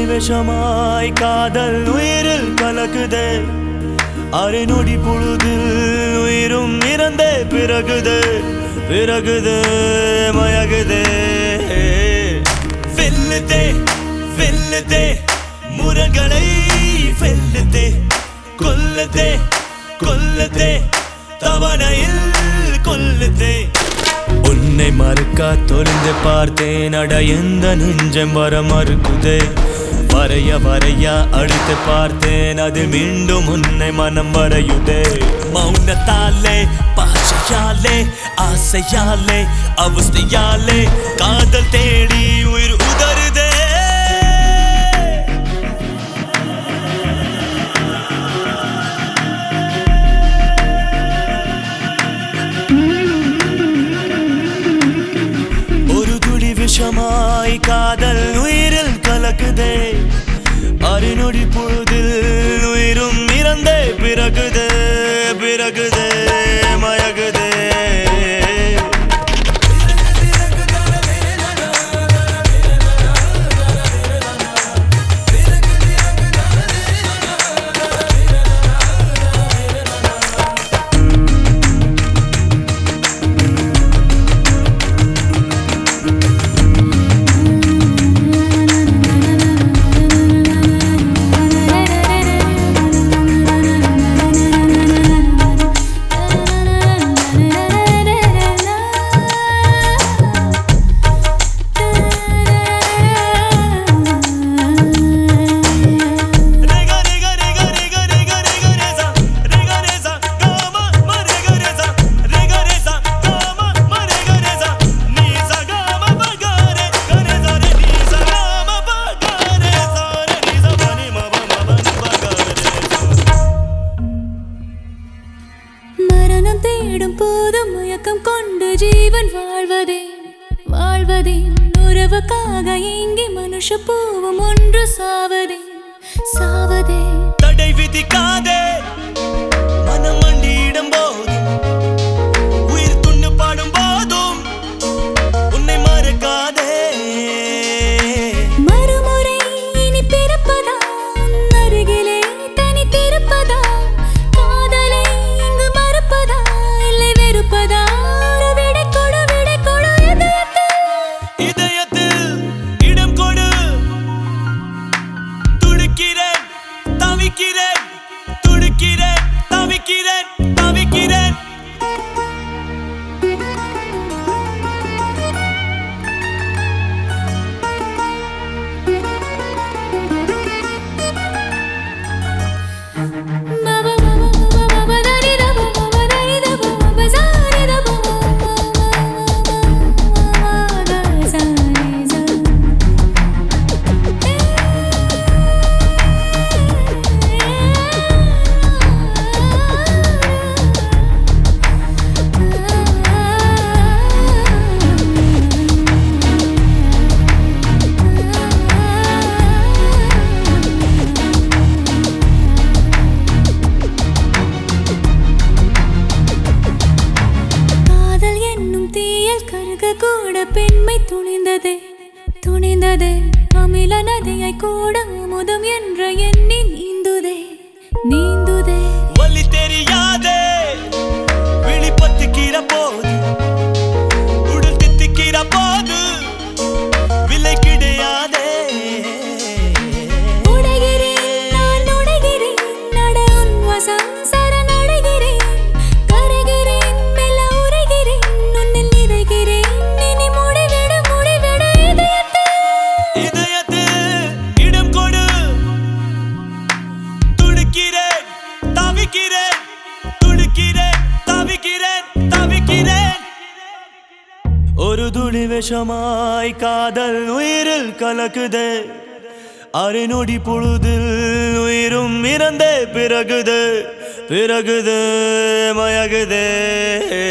விஷமாய் காதல் உயிரில் கலக்குதே அரை நொடி பொழுது உயிரும் இறந்தே பிறகுது பிறகுது மயகுதே வெல்லுதே வெல்லுதே முரங்களை வெல்லுதே கொல்லுதே கொல்லுதே தவணையில் கொல்லுதே உன்னை மறுக்க தொலைந்து பார்த்தேன் அட எந்த நெஞ்சம் வர மறுக்குதே வரைய வரைய அடித்து பார்த்தேன் அது மீண்டும் உன்னை மனம் வரையுதே மௌனத்தாலே பாஷையாலே ஆசையாலே அவஸ்தையாலே காதல் தேடி உயிர் உதறுதே ஒரு துளி விஷமாய் காதல் உயிரில் கலக்குதே அரைநொடி பொழுதில் உயிரும் இறந்தே பிறகுதே பிறகுதே மயகுதே Rega rega rega rega rega rega reza rega reza gama ma rega reza rega reza gama ma rega reza ni sa gama ba ga re ga re za re ni sa gama ba ga re za re ni sa ba ni ma ba ma ba ni ba ga re மரணம் தேடும் போது மயக்கம் கொண்டு ஜீவன் வாழ்வதே வாழ்வதே உறவுக்காக ஏங்கி மனுஷ பூவும் ஒன்று சாவதே சாவதே தடை விதிக்காதே மனம் மண்டியிடும் போதும் உயிர் துண்ணு பாடும் போதும் உன்னை மறக்காதே மறுமுறை இனி பிறப்பதா அருகிலே தனி திருப்பதா காதலை இங்கு மறுப்பதா இல்லை வெறுப்பதா ஒரு விடை கொடு விடை கொடு இதயத்தில் இதயத்தில் இடம் கொடு துடிக்கிறேன் தவிக்கிறேன் துடிக்கிறேன் தவிக்கிறேன் தவிக்கிறேன் Baba baba baba baba dari da baba baba dari da baba baba zari da baba baba da zari za காதல் என்னும் தீயல் கருக கூட பெண்மை துணிந்ததே துணிந்ததே அமில நதியை கூட அமுதம் என்ற எண்ணி நீந்துதே நீந்துதே வலி தெரியாதே விழிப்பத்துக்கிற போது உடல் தித்திக்கிற போது விலை கிடையாதே உடைகிறேன் நான் நுழைகிறேன் நட உன் வசம் சரணடைகிறேன் கரைகிறேன் மெல்ல உரைகிறேன் உன்னில் நிறைகிறேன் இனி முடிவிடு முடிவிடு இதயத்தில் இதயத்தில் இடம் கொடு துடிக்கிறேன் தவிக்கிறேன் துடிக்கிறேன் தவிக்கிறேன் தவிக்கிறேன் ஒரு துளி விஷமாய் காதல் உயிரில் கலக்குதே அரை நொடி பொழுதில் உயிரும் இறந்தே பிறகுது பிறகுது மயகுதே